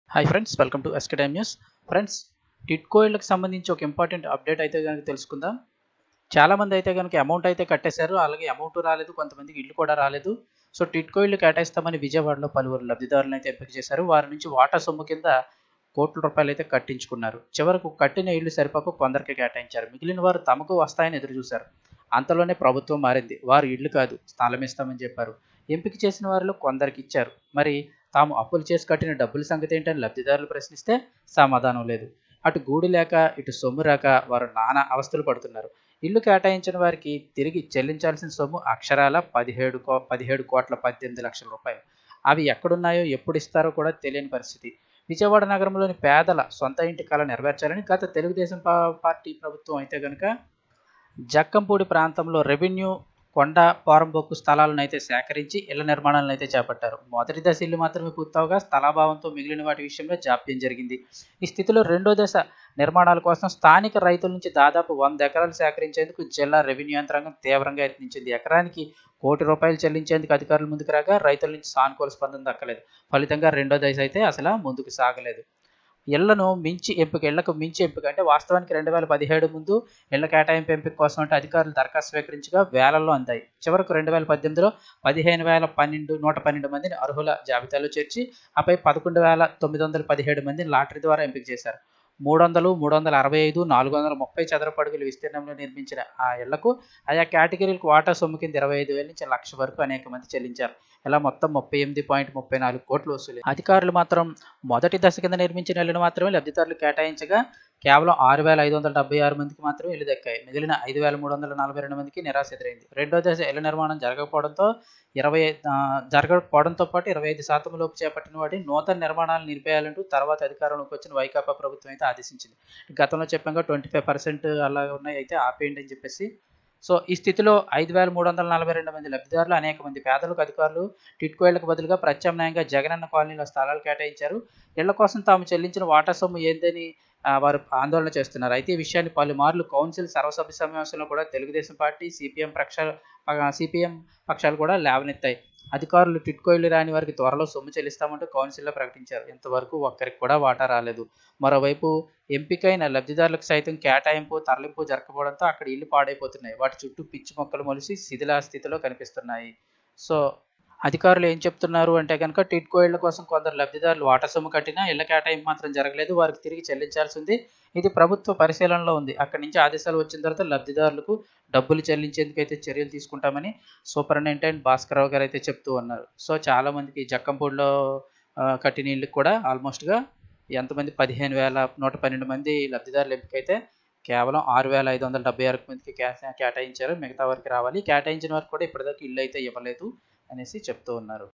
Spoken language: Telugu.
hi friends welcome to SK time news friends TIDCO ఇళ్ళకి సంబంధించి ఒక ఇంపార్టెంట్ అప్డేట్ అయితే కనుక తెలుసుకుందాం చాలామంది అయితే కనుక అమౌంట్ అయితే కట్టేశారు అలాగే అమౌంట్ రాలేదు కొంతమందికి ఇల్లు కూడా రాలేదు సో టిట్కో ఇల్లు కేటాయిస్తామని విజయవాడలో పలువురు లబ్ధిదారులను అయితే ఎంపిక చేశారు వారి నుంచి వాటా సొమ్ము కింద కోట్ల రూపాయలు అయితే కట్టించుకున్నారు చివరకు కట్టిన ఇల్లు సరిపోక కొందరికి కేటాయించారు మిగిలిన వారు తమకు వస్తాయని ఎదురు చూశారు అంతలోనే ప్రభుత్వం మారింది వారు ఇల్లు కాదు స్థలం ఇస్తామని చెప్పారు ఎంపిక చేసిన వారిలో కొందరికి ఇచ్చారు మరి తాము అప్పులు చేసి కట్టిన డబ్బుల సంగతి ఏంటని లబ్ధిదారులు ప్రశ్నిస్తే సమాధానం లేదు అటు గూడు లేక ఇటు సొమ్ము రాక వారు నానా అవస్థలు పడుతున్నారు ఇల్లు కేటాయించిన వారికి తిరిగి చెల్లించాల్సిన సొమ్ము అక్షరాల పదిహేడు కో పదిహేడు కోట్ల పద్దెనిమిది లక్షల రూపాయలు అవి ఎక్కడున్నాయో ఎప్పుడు ఇస్తారో కూడా తెలియని పరిస్థితి విజయవాడ నగరంలోని పేదల సొంత ఇంటి కళ నెరవేర్చాలని గత తెలుగుదేశం పా- పార్టీ ప్రభుత్వం అయితే కనుక జక్కంపూడి ప్రాంతంలో రెవెన్యూ కొండ పోరంబొక్కు స్థలాలను అయితే సేకరించి ఇళ్ల నిర్మాణాలను అయితే చేపట్టారు మొదటి దశ ఇల్లు మాత్రమే పూర్తవగా స్థలాభావంతో మిగిలిన వాటి విషయంలో జాప్యం జరిగింది ఈ స్థితిలో రెండో దశ నిర్మాణాల కోసం స్థానిక రైతుల నుంచి దాదాపు వంద ఎకరాలు సేకరించేందుకు జిల్లా రెవెన్యూ యంత్రాంగం తీవ్రంగా యత్నించింది ఎకరానికి కోటి రూపాయలు చెల్లించేందుకు అధికారులు ముందుకు రాగా రైతుల నుంచి సానుకూల స్పందన దక్కలేదు ఫలితంగా రెండో దశ అయితే అసలు ముందుకు సాగలేదు ఇళ్లను మించి ఎంపిక ఇళ్లకు మించి ఎంపిక అంటే వాస్తవానికి రెండు వేల పదిహేడు ముందు ఇళ్ల కేటాయింపు ఎంపిక కోసం అంటే అధికారులు దరఖాస్తు స్వీకరించగా వేలల్లో అందాయి చివరకు రెండు వేల పద్దెనిమిదిలో పదిహేను వేల పన్నెండు నూట పన్నెండు మందిని అర్హుల జాబితాలో చేర్చి ఆపై పదకొండు వేల తొమ్మిది వందల పదిహేడు మందిని లాటరీ ద్వారా ఎంపిక చేశారు మూడు వందలు మూడు వందల అరవై ఐదు నాలుగు వందల ముప్పై చదరపు అడుగుల విస్తీర్ణంలో నిర్మించిన ఆ ఇళ్లకు ఆయా కేటగిరీలకు వాటా సొమ్ము కింద ఇరవై ఐదు వేల నుంచి లక్ష వరకు అనేక మంది చెల్లించారు ఇలా మొత్తం ముప్పై ఎనిమిది పాయింట్ ముప్పై నాలుగు కోట్లు వసూలు అధికారులు మాత్రం మొదటి దశ కింద నిర్మించిన ఇళ్లను మాత్రమే లబ్ధిదారులు కేటాయించగా కేవలం ఆరు వేల ఐదు వందల డెబ్బై ఆరు మందికి మాత్రమే ఇల్లు దక్కాయి మిగిలిన ఐదు వేల మూడు వందల నలభై రెండు మందికి నిరాశ ఎదురైంది రెండో దశ ఇళ్ల నిర్మాణం జరగకపోవడంతో ఇరవై ఆ, జరగకపోవడంతో పాటు ఇరవై ఐదు శాతం లోపు చేపట్టిన వాటి నూతన నిర్మాణాలు నిలిపేయాలంటూ తర్వాత అధికారంలోకి వచ్చిన వైకాపా ప్రభుత్వం అయితే ఆదేశించింది గతంలో చెప్పాక ట్వంటీ ఫైవ్ పర్సెంట్ అలా ఉన్నాయి అయితే ఆపేయండి అని చెప్పేసి సో ఈ స్థితిలో ఐదు వేల మూడు వందల నలభై రెండు మంది లబ్ధిదారులు అనేక మంది పేదలకు అధికారులు టిట్కో ఇళ్లకు బదులుగా ప్రత్యామ్నాయంగా జగనన్న కాలనీలో స్థలాలు కేటాయించారు ఇళ్ల కోసం తాము చెల్లించిన వాటా సొమ్ము ఏందని ఆ, వారు ఆందోళన చేస్తున్నారు అయితే ఈ విషయాన్ని పలుమార్లు కౌన్సిల్ సర్వసభ్య సమావేశంలో కూడా తెలుగుదేశం పార్టీ సిపిఎం పక్షాలు సిపిఎం పక్షాలు కూడా లేవనెత్తాయి అధికారులు టిట్కో ఇల్లు రాని వారికి త్వరలో సొమ్ము చెల్లిస్తామంటూ కౌన్సిల్లో ప్రకటించారు ఇంతవరకు ఒక్కరికి కూడా వాటా రాలేదు మరోవైపు ఎంపికైన లబ్ధిదారులకు సైతం కేటాయింపు తరలింపు జరగకపోవడంతో అక్కడ ఇల్లు పాడైపోతున్నాయి వాటి చుట్టూ పిచ్చి మొక్కలు మొలిసి శిథిలా స్థితిలో కనిపిస్తున్నాయి సో అధికారులు ఏం చెప్తున్నారు అంటే కనుక టిట్కో ఇళ్ల కోసం కొందరు లబ్ధిదారులు వాటా సొమ్ము కట్టినా ఇళ్ల కేటాయింపు మాత్రం జరగలేదు వారికి తిరిగి చెల్లించాల్సి ఉంది ఇది ప్రభుత్వ పరిశీలనలో ఉంది అక్కడి నుంచి ఆదేశాలు వచ్చిన తర్వాత లబ్ధిదారులకు డబ్బులు చెల్లించేందుకు అయితే చర్యలు తీసుకుంటామని సూపరింటెండెంట్ భాస్కరరావు గారు అయితే చెప్తూ ఉన్నారు సో చాలా మందికి జక్కంపూడిలో ఆ, కట్టిన ఇళ్ళకి కూడా ఆల్మోస్ట్గా ఎంతమంది పదిహేను వేల నూట పన్నెండు మంది లబ్ధిదారులు ఎంపికైతే కేవలం ఆరు వేల ఐదు వందల డెబ్బై ఆరు మందికి కేటా- కేటాయించారు మిగతా వారికి రావాలి కేటాయించిన వారికి కూడా ఇప్పటిదాకా ఇల్లు అయితే ఇవ్వలేదు అనేసి చెప్తూ ఉన్నారు